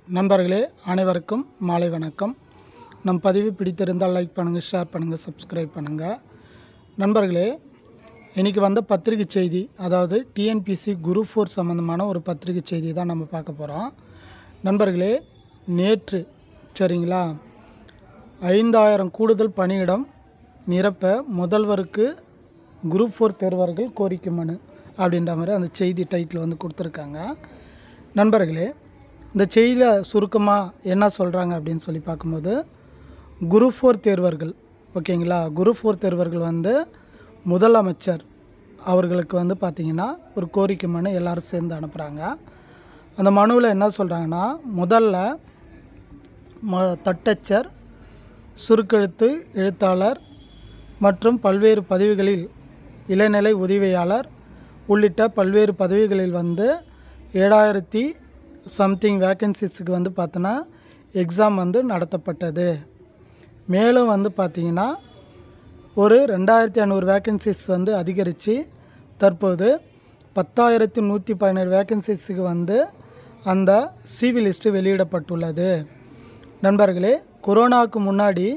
நண்பர்களே அனைவருக்கும் மாலை வணக்கம் நம் பதிவு பிடித்திருந்தால் லைக் பண்ணுங்கள் ஷேர் பண்ணுங்கள் சப்ஸ்கிரைப் பண்ணுங்கள் நண்பர்களே இன்றைக்கி வந்த பத்திரிகை செய்தி அதாவது டிஎன்பிசி குரு ஃபோர் சம்மந்தமான ஒரு பத்திரிகை செய்தி தான் நம்ம பார்க்க போகிறோம் நண்பர்களே நேற்று சரிங்களா ஐந்தாயிரம் கூடுதல் பணியிடம் நிரப்ப முதல்வருக்கு குரூப் ஃபோர் தேர்வர்கள் கோரிக்கை மனு அப்படின்ற மாதிரி அந்த செய்தி டைட்டில் வந்து கொடுத்துருக்காங்க நண்பர்களே இந்த செய்தியில் சுருக்கமாக என்ன சொல்கிறாங்க அப்படின்னு சொல்லி பார்க்கும்போது குரூப் ஃபோர் தேர்வர்கள் ஓகேங்களா குரூப் ஃபோர் தேர்வர்கள் வந்து முதலமைச்சர் அவர்களுக்கு வந்து பார்த்திங்கன்னா ஒரு கோரிக்கை மனு எல்லாரும் சேர்ந்து அனுப்புகிறாங்க அந்த மனுவில் என்ன சொல்கிறாங்கன்னா முதல்ல ம தட்டச்சர் சுருக்கெழுத்து எழுத்தாளர் மற்றும் பல்வேறு பதவிகளில் இளநிலை உதவியாளர் உள்ளிட்ட பல்வேறு பதவிகளில் வந்து ஏழாயிரத்தி சம்திங் வேக்கன்சிஸுக்கு வந்து பார்த்தோன்னா எக்ஸாம் வந்து நடத்தப்பட்டது மேலும் வந்து பார்த்திங்கன்னா ஒரு ரெண்டாயிரத்தி ஐநூறு வேக்கன்சிஸ் வந்து அதிகரித்து தற்போது பத்தாயிரத்தி நூற்றி பதினேழு வேக்கன்சிஸுக்கு வந்து அந்த சிவி லிஸ்ட்டு வெளியிடப்பட்டுள்ளது நண்பர்களே கொரோனாவுக்கு முன்னாடி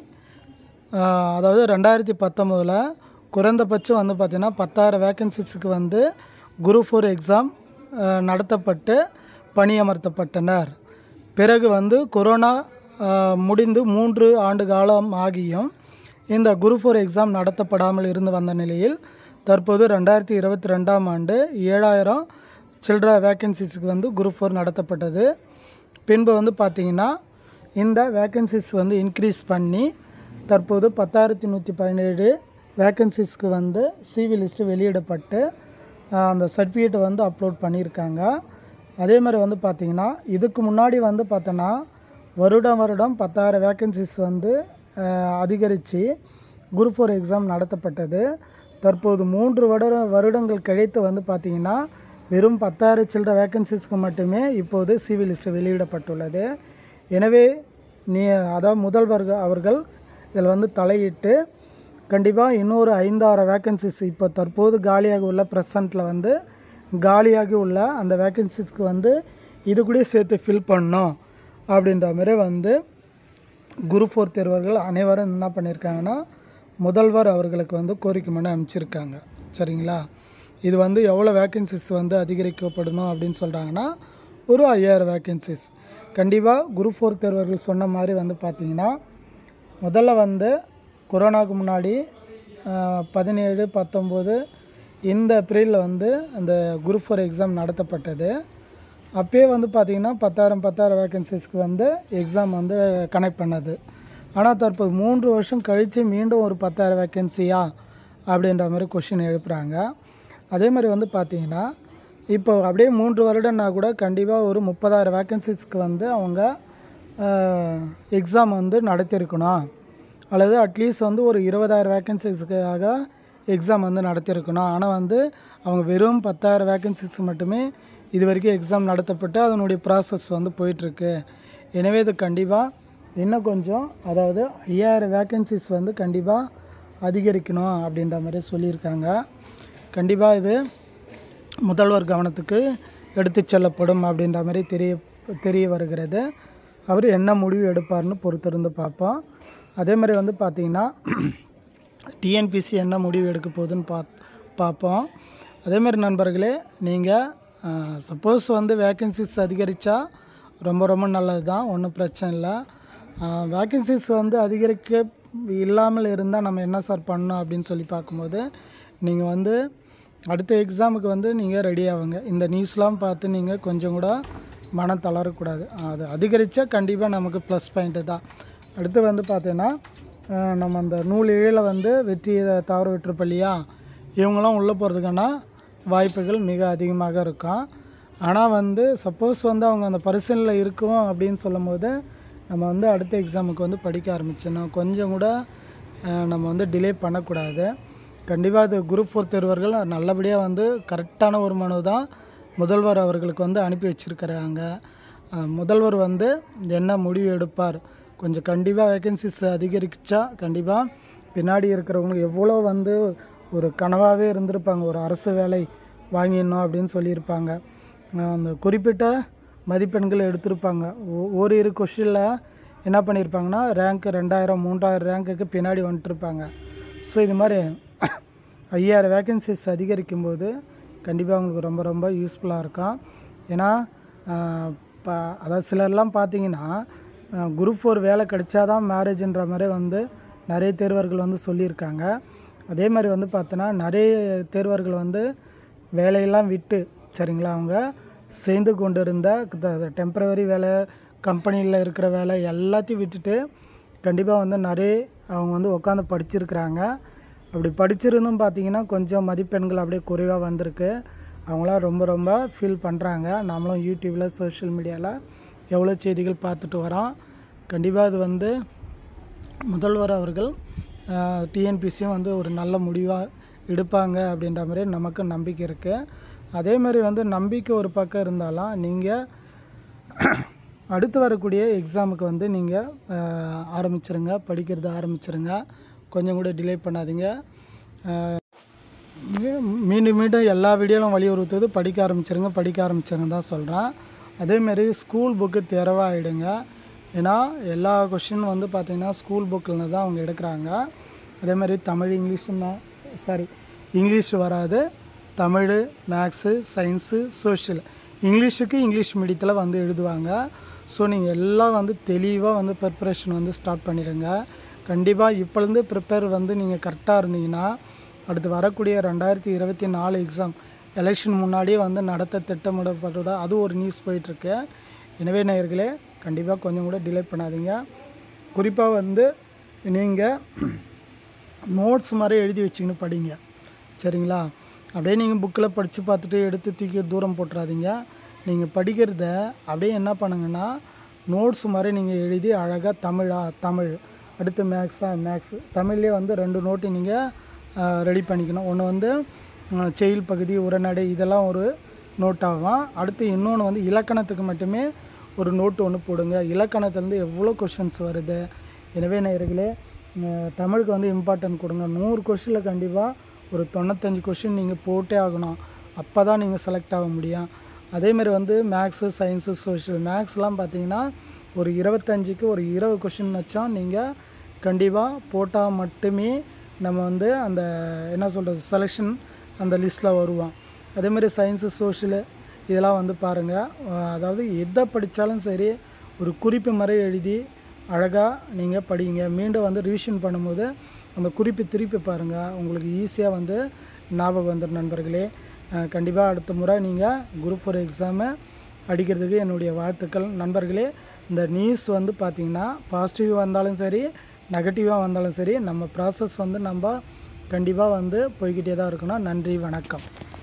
ஆஹ், அதாவது ரெண்டாயிரத்தி பத்தொம்போதில் குறைந்தபட்சம் வந்து பார்த்திங்கன்னா பத்தாயிரம் வேக்கன்சிஸுக்கு வந்து குரூப் ஃபோர் எக்ஸாம் நடத்தப்பட்டு பணியமர்த்தப்பட்டனர் பிறகு வந்து கொரோனா ஆஹ், முடிந்து மூன்று ஆண்டு காலம் ஆகியும் இந்த குரூப் ஃபோர் எக்ஸாம் நடத்தப்படாமல் இருந்து வந்த நிலையில் தற்போது ரெண்டாயிரத்தி இருபத்தி ரெண்டாம் ஆண்டு ஏழாயிரம் சில்ட்ர வேக்கன்சிஸுக்கு வந்து குரூப் ஃபோர் நடத்தப்பட்டது பின்பு வந்து பார்த்திங்கன்னா இந்த வேக்கன்சிஸ் வந்து இன்க்ரீஸ் பண்ணி தற்போது பத்தாயிரத்தி நூற்றி பதினேழு வேக்கன்சிஸ்க்கு வந்து சிவி லிஸ்ட்டு வெளியிடப்பட்டு ஆஹ், அந்த சர்டிஃபிகேட்டை வந்து அப்லோட் பண்ணியிருக்காங்க அதே மாதிரி வந்து பார்த்திங்கன்னா இதுக்கு முன்னாடி வந்து பார்த்தோன்னா வருடம் வருடம் பத்தாயிரம் வேக்கன்சிஸ் வந்து அதிகரித்து குரூப் ஃபோர் எக்ஸாம் நடத்தப்பட்டது தற்போது மூன்று வருட வருடங்கள் கழித்து வந்து பார்த்திங்கன்னா வெறும் பத்தாயிரம் சில்லற வேக்கன்சிஸ்க்கு மட்டுமே இப்போது சிவி லிஸ்ட்டு வெளியிடப்பட்டுள்ளது எனவே நீ அதாவது முதல்வர்கள் அவர்கள் இதில் வந்து தலையிட்டு கண்டிப்பாக இன்னொரு ஐந்தாயிரம் வேக்கன்சிஸ் இப்போ தற்போது காலியாக உள்ள ப்ரெசண்ட்டில் வந்து காலியாகி உள்ள அந்த வேக்கன்சிஸ்க்கு வந்து இது கூட சேர்த்து ஃபில் பண்ணோம் அப்படின்ற மாதிரி வந்து குரு ஃபோர் தேர்வர்கள் அனைவரும் என்ன பண்ணியிருக்காங்கன்னா முதல்வர் அவர்களுக்கு வந்து கோரிக்கை மனு அனுப்பிச்சிருக்காங்க சரிங்களா இது வந்து எவ்வளோ வேக்கன்சிஸ் வந்து அதிகரிக்கப்படணும் அப்படின்னு சொல்கிறாங்கன்னா ஒரு ஐயாயிரம் வேக்கன்சிஸ் கண்டிப்பாக குரு ஃபோர் தேர்வர்கள் சொன்ன மாதிரி வந்து பார்த்திங்கன்னா முதல்ல வந்து கொரோனாவுக்கு முன்னாடி ஆஹ், பதினேழு பத்தொம்போது இந்த பீரியடில் வந்து அந்த குரூப் ஃபோர் எக்ஸாம் நடத்தப்பட்டது அப்பயே வந்து பார்த்திங்கன்னா பத்தாயிரம் பத்தாயிரம் வேக்கன்சிஸ்க்கு வந்து எக்ஸாம் வந்து கனெக்ட் பண்ணது ஆனால் தற்போது மூன்று வருஷம் கழித்து மீண்டும் ஒரு பத்தாயிரம் வேக்கன்சியா அப்படின்ற மாதிரி கொஷின் எழுப்புகிறாங்க அதே மாதிரி வந்து பார்த்திங்கன்னா இப்போ அப்படியே மூன்று வருடம்னா கூட கண்டிப்பாக ஒரு முப்பதாயிரம் வேக்கன்சிஸ்க்கு வந்து அவங்க எக்ஸாம் வந்து நடத்தியிருக்கணும் அல்லது அட்லீஸ்ட் வந்து ஒரு இருபதாயிரம் வேக்கன்சிஸ்க்காக எக்ஸாம் வந்து நடத்தியிருக்கணும் ஆனால் வந்து அவங்க வெறும் பத்தாயிரம் வேக்கன்சிஸ் மட்டுமே இது வரைக்கும் எக்ஸாம் நடத்தப்பட்டு அதனுடைய ப்ராசஸ் வந்து போயிட்டுருக்கு எனவே இது கண்டிப்பாக இன்னும் கொஞ்சம் அதாவது ஐயாயிரம் வேக்கன்சிஸ் வந்து கண்டிப்பாக அதிகரிக்கணும் அப்படின்ற மாதிரி சொல்லியிருக்காங்க கண்டிப்பாக இது முதல்வர் கவனத்துக்கு எடுத்துச் செல்லப்படும் அப்படின்ற மாதிரி தெரிய தெரிய வருகிறது அவர் என்ன முடிவு எடுப்பார்னு பொறுத்திருந்து பார்ப்போம் அதே மாதிரி வந்து பார்த்திங்கன்னா டிஎன்பிசி என்ன முடிவு எடுக்க போகுதுன்னு பாத் பார்ப்போம் அதே மாதிரி நண்பர்களே நீங்கள் சப்போஸ் வந்து வேக்கன்சிஸ் அதிகரித்தா ரொம்ப ரொம்ப நல்லது தான் ஒன்றும் பிரச்சனை இல்லை வேக்கன்சிஸ் வந்து அதிகரிக்க இல்லாமல் இருந்தால் நம்ம என்ன சார் பண்ணணும் அப்படின்னு சொல்லி பார்க்கும்போது நீங்கள் வந்து அடுத்த எக்ஸாமுக்கு வந்து நீங்கள் ரெடி ஆகுங்க இந்த நியூஸ்லாம் பார்த்து நீங்கள் கொஞ்சம் கூட மனம் தளரக்கூடாது அது அதிகரித்தா கண்டிப்பாக நமக்கு ப்ளஸ் பாயிண்ட்டு தான் அடுத்து வந்து பார்த்தீங்கன்னா அஹ், நம்ம அந்த நூல் இழையில் வந்து வெற்றியை தவற விட்டுருப்பல்லையா இவங்களாம் உள்ளே போகிறதுக்கான வாய்ப்புகள் மிக அதிகமாக இருக்கும் ஆனால் வந்து சப்போஸ் வந்து அவங்க அந்த பரிசீலனையில் இருக்கும் அப்படின்னு சொல்லும்போது நம்ம வந்து அடுத்த எக்ஸாமுக்கு வந்து படிக்க ஆரம்பிச்சிடணும் கொஞ்சம் கூட அஹ், நம்ம வந்து டிலே பண்ணக்கூடாது கண்டிப்பாக அது குரூப் ஃபோர் தேர்வர்கள் நல்லபடியாக வந்து கரெக்டான ஒரு மனு தான் முதல்வர் அவர்களுக்கு வந்து அனுப்பி வச்சுருக்கிறாங்க அஹ், முதல்வர் வந்து என்ன முடிவு எடுப்பார் கொஞ்சம் கண்டிப்பாக வேகன்சிஸ் அதிகரிச்சா கண்டிப்பாக பின்னாடி இருக்கிறவங்க எவ்வளோ வந்து ஒரு கனவாகவே இருந்திருப்பாங்க ஒரு அரசு வேலை வாங்கிடணும் அப்படின்னு சொல்லியிருப்பாங்க அஹ் அந்த குறிப்பிட்ட மதிப்பெண்கள் எடுத்திருப்பாங்க ஓ- ஓரிரு கொஷினில் என்ன பண்ணியிருப்பாங்கன்னா ரேங்க் ரெண்டாயிரம் மூன்றாயிரம் ரேங்க்குக்கு பின்னாடி வந்துட்டுருப்பாங்க ஸோ இது மாதிரி ஐயாயிரம் வேக்கன்சிஸ் அதிகரிக்கும் போது கண்டிப்பாக அவங்களுக்கு ரொம்ப ரொம்ப யூஸ்ஃபுல்லாக இருக்கும் ஏன்னா ஆஹ், ப அதாவது சிலர்லாம் பார்த்தீங்கன்னா குரூப் ஃபோர் வேலை கிடைச்சாதான் மேரேஜ்ன்ற மாதிரி வந்து நிறைய தேர்வர்கள் வந்து சொல்லியிருக்காங்க அதே மாதிரி வந்து பார்த்தோன்னா நிறைய தேர்வர்கள் வந்து வேலையெல்லாம் விட்டு சரிங்களா அவங்க சேர்ந்து கொண்டு இருந்த டெம்பரவரி வேலை கம்பெனியில் இருக்கிற வேலை எல்லாத்தையும் விட்டுட்டு கண்டிப்பாக வந்து நிறைய அவங்க வந்து உட்காந்து படிச்சிருக்கிறாங்க அப்படி படிச்சிருந்தும் பார்த்தீங்கன்னா கொஞ்சம் மதிப்பெண்கள் அப்படியே குறைவாக வந்திருக்கு அவங்களாம் ரொம்ப ரொம்ப ஃபீல் பண்ணுறாங்க நாமளும் யூடியூப்பில் சோஷியல் மீடியாவில் எவ்வளோ செய்திகள் பார்த்துட்டு வரோம் கண்டிப்பாக அது வந்து முதல்வர் அவர்கள் டிஎன்பிசியும் வந்து ஒரு நல்ல முடிவாக எடுப்பாங்க அப்படின்ற மாதிரி நமக்கு நம்பிக்கை இருக்குது அதே மாதிரி வந்து நம்பிக்கை ஒரு பக்கம் இருந்தாலும் நீங்கள் அடுத்து வரக்கூடிய எக்ஸாமுக்கு வந்து நீங்கள் ஆரம்பிச்சிருங்க படிக்கிறத ஆரம்பிச்சிருங்க கொஞ்சம் கூட டிலே பண்ணாதீங்க அஹ், மீ- மீண்டும் மீண்டும் எல்லா வீடியோலும் வலியுறுத்துவது படிக்க ஆரம்பிச்சிருங்க படிக்க ஆரம்பிச்சிருங்க தான் சொல்கிறேன் அதேமாரி ஸ்கூல் புக்கு திறவாயிடுங்க ஏன்னா எல்லா கொஷினும் வந்து பார்த்திங்கன்னா ஸ்கூல் புக்கில் தான் அவங்க எடுக்கிறாங்க அதேமாதிரி தமிழ் இங்கிலீஷு மே சாரி இங்கிலீஷ் வராது தமிழ் மேக்ஸு சயின்ஸு சோஷியல் இங்கிலீஷுக்கு இங்கிலீஷ் மீடியத்தில் வந்து எழுதுவாங்க ஸோ நீங்கள் எல்லாம் வந்து தெளிவாக வந்து ப்ரிப்பரேஷன் வந்து ஸ்டார்ட் பண்ணிடுங்க கண்டிப்பாக இப்போலேருந்து ப்ரிப்பேர் வந்து நீங்கள் கரெக்டாக இருந்தீங்கன்னா அடுத்து வரக்கூடிய ரெண்டாயிரத்தி இருபத்தி நாலு எக்ஸாம் எலெக்ஷன் முன்னாடியே வந்து நடத்த திட்டமிடப்பட்டதா அது ஒரு நியூஸ் போயிட்டுருக்கு எனவே நேயர்களே கண்டிப்பாக கொஞ்சம் கூட டிலே பண்ணாதீங்க குறிப்பாக வந்து நீங்கள் நோட்ஸ் மாதிரி எழுதி வச்சுக்கின்னு படிங்க சரிங்களா அப்படியே நீங்கள் புக்கில் படித்து பார்த்துட்டு எடுத்து தூக்கி தூரம் போட்டுறாதீங்க நீங்கள் படிக்கிறத அப்படியே என்ன பண்ணுங்கன்னா நோட்ஸ் மாதிரி நீங்கள் எழுதி அழகாக தமிழா தமிழ் அடுத்து மேக்ஸா மேக்ஸ் தமிழ்லேயே வந்து ரெண்டு நோட்டு நீங்கள் ரெடி பண்ணிக்கணும் ஒன்று வந்து அஹ், செயல் பகுதி உரைநடை இதெல்லாம் ஒரு நோட்டாகும் அடுத்து இன்னொன்று வந்து இலக்கணத்துக்கு மட்டுமே ஒரு நோட்டு ஒன்று போடுங்க இலக்கணத்துலேருந்து எவ்வளோ கொஷின்ஸ் வருது எனவே நேயர்களே அஹ், தமிழுக்கு வந்து இம்பார்ட்டன்ட் கொடுங்க நூறு கொஷினில் கண்டிப்பாக ஒரு தொண்ணூத்தஞ்சு கொஷின் நீங்கள் போட்டே ஆகணும் அப்போ தான் நீங்கள் செலக்ட் ஆக முடியும் அதேமாரி வந்து மேக்ஸு சயின்ஸு சோஷியல் மேக்ஸ்லாம் பார்த்தீங்கன்னா ஒரு இருபத்தஞ்சுக்கு ஒரு இருபது கொஷின் வச்சோம் நீங்கள் கண்டிப்பாக போட்டால் மட்டுமே நம்ம வந்து அந்த என்ன சொல்கிறது செலெக்ஷன் அந்த லிஸ்ட்டில் வருவோம் அதேமாதிரி சயின்ஸு சோஷியலு இதெல்லாம் வந்து பாருங்கள் அதாவது எதை படித்தாலும் சரி ஒரு குறிப்பு மாதிரி எழுதி அழகாக நீங்கள் படிங்க மீண்டும் வந்து ரிவிஷன் பண்ணும்போது அந்த குறிப்பு திருப்பி பாருங்கள் உங்களுக்கு ஈஸியாக வந்து ஞாபகம் வந்துடும் நண்பர்களே கண்டிப்பாக அடுத்த முறை நீங்கள் குரூப் ஃபோர் எக்ஸாமை அடிக்கிறதுக்கு என்னுடைய வாழ்த்துக்கள் நண்பர்களே இந்த நியூஸ் வந்து பார்த்திங்கன்னா பாசிட்டிவாக வந்தாலும் சரி நெகட்டிவாக வந்தாலும் சரி நம்ம ப்ராசஸ் வந்து நம்ம கண்டிப்பாக வந்து போய்கிட்டே தான் இருக்கணும் நன்றி வணக்கம்